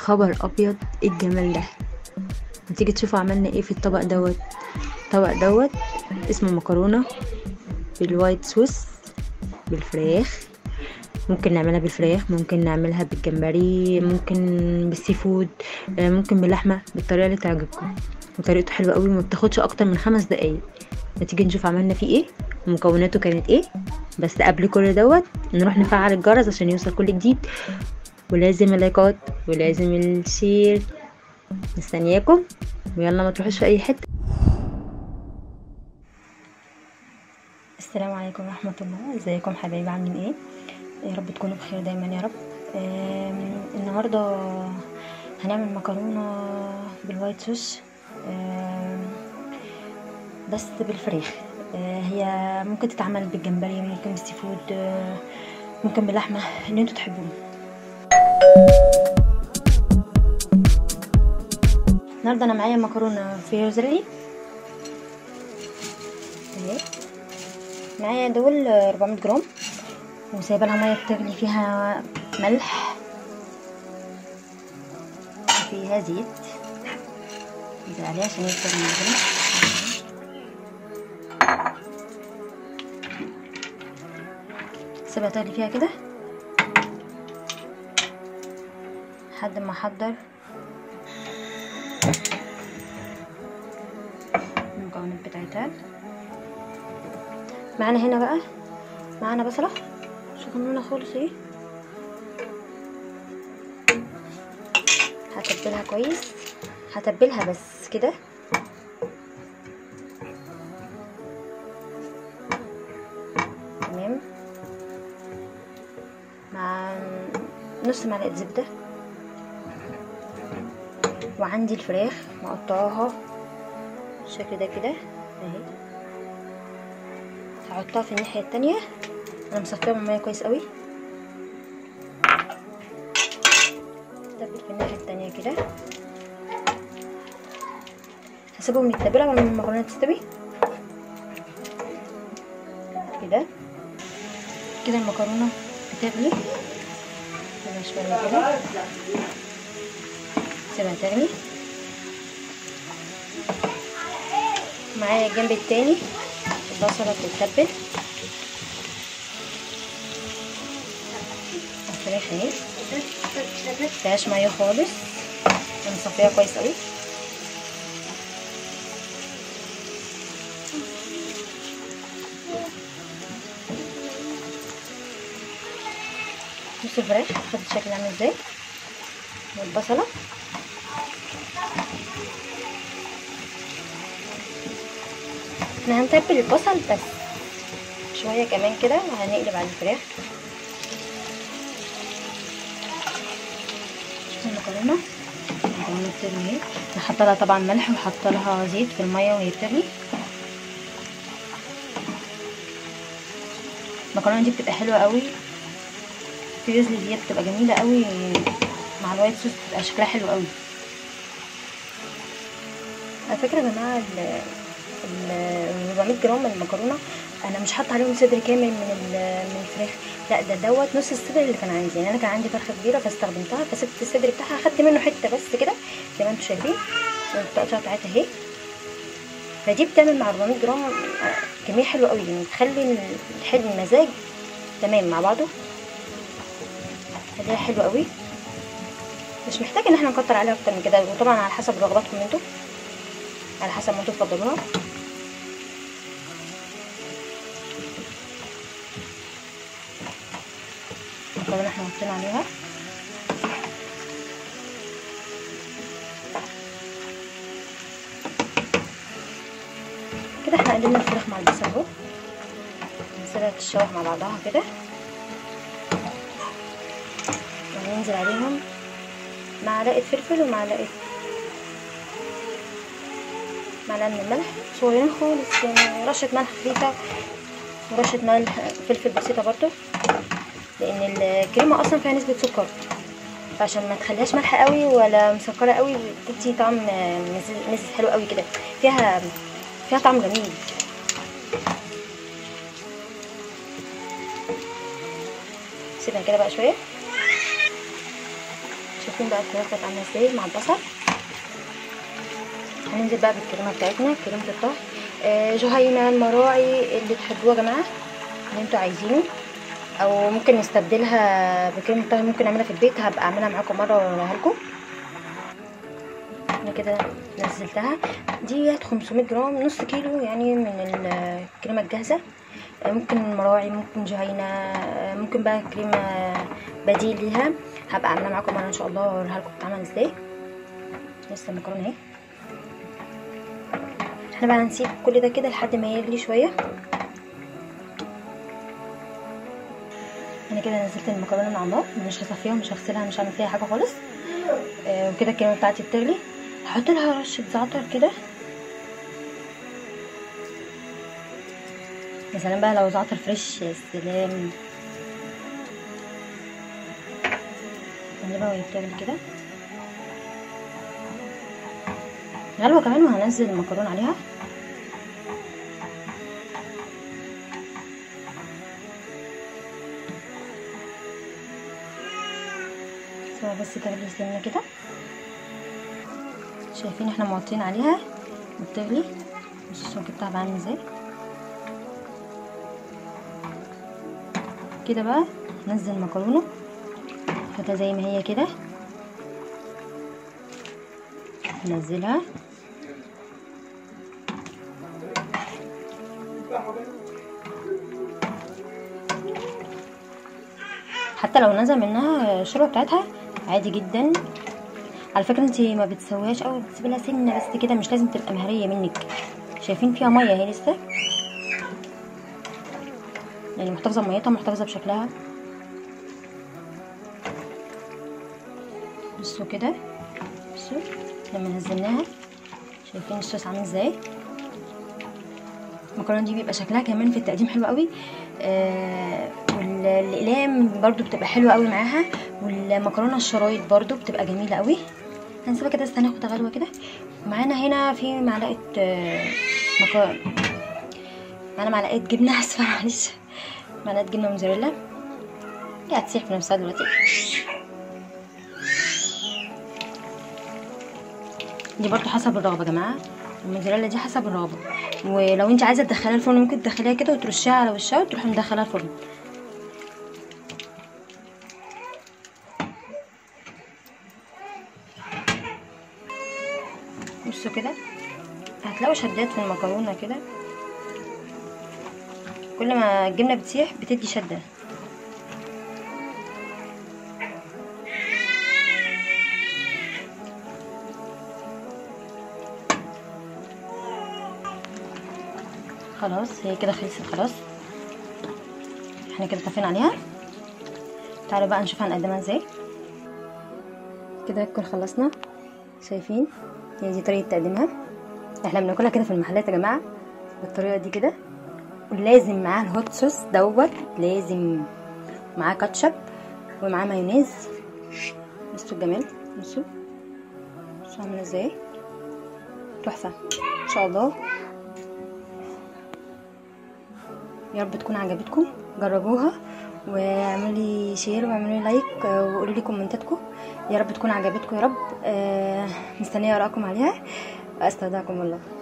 خبر ابيض ايه الجمال ده تيجي تشوفوا عملنا ايه في الطبق دوت الطبق دوت اسمه مكرونه بالوايت صوص بالفراخ ممكن نعملها بالفراخ ممكن نعملها بالجمبري ممكن بالسي فود آه، ممكن باللحمه بالطريقه اللي تعجبكم وطريقته حلوه قوي وما بتاخدش اكتر من خمس دقايق نتيجي نشوف عملنا فيه ايه ومكوناته كانت ايه بس قبل كل دوت نروح نفعل الجرس عشان يوصل كل جديد ولازم اللايكات ولازم الشير مستنياكم ويلا ما تروحوش في اي حته السلام عليكم ورحمه الله ازيكم حبايبي عاملين ايه يا رب تكونوا بخير دايما يا رب آم، النهارده هنعمل مكرونه بالوايت صوص آم، بس بالفراخ آه، هي ممكن تتعمل بالجمبري ممكن بالسي فود آه، ممكن باللحمه اللي انتوا تحبوه النهارده انا معايا مكرونه فيروزلي اهي معايا دول 400 جرام وسايبه لها ميه بتغلي فيها ملح وفيها زيت نزل عليها عشان يدخل المكرونه سيبها تغلي فيها كده لحد ما احضر المكونات بتاعتها معانا هنا بقى معانا بصله صغنونه خالص اهي هتبلها كويس هتبلها بس كده تمام مع نص معلقه زبده وعندي الفراخ مقطعاها بالشكل ده كده اهي هحطها في الناحيه التانية انا مصفيه من الميه كويس قوي تبل في الناحيه التانية كده هسيبهم يتبلوا على ما المكرونه تستوي كده كده المكرونه بتغلي سيبها شويه كده سيبها تغلي معايا الجنب التاني البصله بتتبل الفراخ اهي مفيهاش ميه خالص انا مصفيها كويس قوي بصوا الفراخ خدت الشكل عامل ازاي والبصله احنا هنتبل البصل بس شويه كمان كده وهنقلب على الفراخ شوفوا المكرونه المكرونه بتغلي اهي نحط لها طبعا ملح وحط لها زيت في الميه وهي بتغلي المكرونه دي بتبقى حلوه قوي الفيوزلي دي بتبقى جميله قوي مع الوايت صوص بتبقى شكلها حلو قوي على فكره يا جماعه ال ال 400 جرام من المكرونه انا مش حاطه عليهم صدر كامل من من الفراخ لا ده دوت نص الصدر اللي كان عندي يعني انا كان عندي فرخه كبيره فاستخدمتها فسبت الصدر بتاعها خدت منه حته بس كده زي ما انتم شايفين التقطيعه بتاعتها اهي فدي بتعمل مع 400 جرام كميه حلوه قوي يعني تخلي الحلو المزاج تمام مع بعضه فدي حلوه قوي مش محتاج ان احنا نكتر عليها اكتر من كده وطبعا على حسب رغباتكم انتوا على حسب ما انتوا تفضلوها المكرونه احنا حاطين عليها كده احنا قلبنا الفراخ مع البصل اهو نسيبها تتشوح مع بعضها كده وهننزل عليهم معلقه فلفل ومعلقه معلقه من الملح صغيرين خالص يعني رشه ملح خفيفه ورشه ملح فلفل بسيطه برضو لان الكريمه اصلا فيها نسبه سكر فعشان ما تخليهاش مالحه قوي ولا مسكره قوي بتدي طعم مزز حلو قوي كده فيها فيها طعم جميل سيبها كده بقى شويه شايفين بقى الفراخ بقت عامله ازاي مع البصل هننزل بقى بالكريمه بتاعتنا كريمه الطهي آه جهينه المراعي اللي تحبوها يا جماعه اللي انتوا عايزينه او ممكن نستبدلها بكريمه الطهي ممكن نعملها في البيت هبقى اعملها معاكم مره واوريها لكم انا كده نزلتها ديت 500 جرام نص كيلو يعني من الكريمه الجاهزه ممكن مراعي ممكن جهينه ممكن بقى كريمه بديل ليها هبقى اعملها معاكم مره ان شاء الله واوريها لكم بتتعمل ازاي لسه المكرونه اهي احنا بقى هنسيب كل ده كده لحد ما يغلي شويه انا كده نزلت المكرونه من على النار مش هصفيها مش هغسلها مش هعمل فيها حاجه خالص آه وكده الكريمه بتاعتي بتغلي هحط لها رشه زعتر كده يا سلام بقى لو زعتر فريش يا سلام نقلبها وهي بتعمل كده غلوة كمان وهنزل المكرونه عليها سوا بس تغلي سنة كده شايفين احنا موطين عليها وبتغلي بصوا السمك بتاعها عامل ازاي كده بقى ننزل المكرونه نحطها زي ما هي كده ننزلها حتى لو نزل منها الشوربه بتاعتها عادي جدا على فكره انت ما بتسويهاش او بتسيبي لها سنه بس كده مش لازم تبقى مهريه منك شايفين فيها ميه اهي لسه يعني محتفظه بميتها محتفظه بشكلها بصوا كده بصوا لما نزلناها شايفين الصوص عامل ازاي المكرونه دي بيبقى شكلها كمان في التقديم حلو قوي آه والاقلام برضو بتبقى حلوه قوي معاها والمكرونه الشرايط برضو بتبقى جميله قوي هنسيبها كده استنى ناخد غلوه كده معانا هنا في معلقه آه مكرونه معانا معلقه جبنه اسفه معلش معلقه جبنه موزاريلا دي هتسيح في نفسها دلوقتي دي برضو حسب الرغبه يا جماعه الموزاريلا دي حسب الرغبه ولو انت عايزه تدخليها الفرن ممكن تدخليها كده وترشيها على وشها وتروحي مدخلها الفرن بصوا كده هتلاقوا شدات في المكرونه كده كل ما الجبنه بتسيح بتدي شده خلاص هي كده خلصت خلاص احنا كده طفينا عليها تعالوا بقى نشوف هنقدمها ازاي كده نكون خلصنا شايفين هي دي طريقه تقديمها احنا بناكلها كده في المحلات يا جماعه بالطريقه دي كده ولازم معاه الهوت صوص دوت لازم معاه كاتشب ومعاه مايونيز بصوا الجمال بصوا بصوا عامله ازاي تحفه ان شاء الله يا رب تكون عجبتكم جربوها واعملوا لي شير واعملوا لي لايك وقولوا لي كومنتاتكم يا رب تكون عجبتكم يا رب آه مستنيه ارائكم عليها واستودعكم الله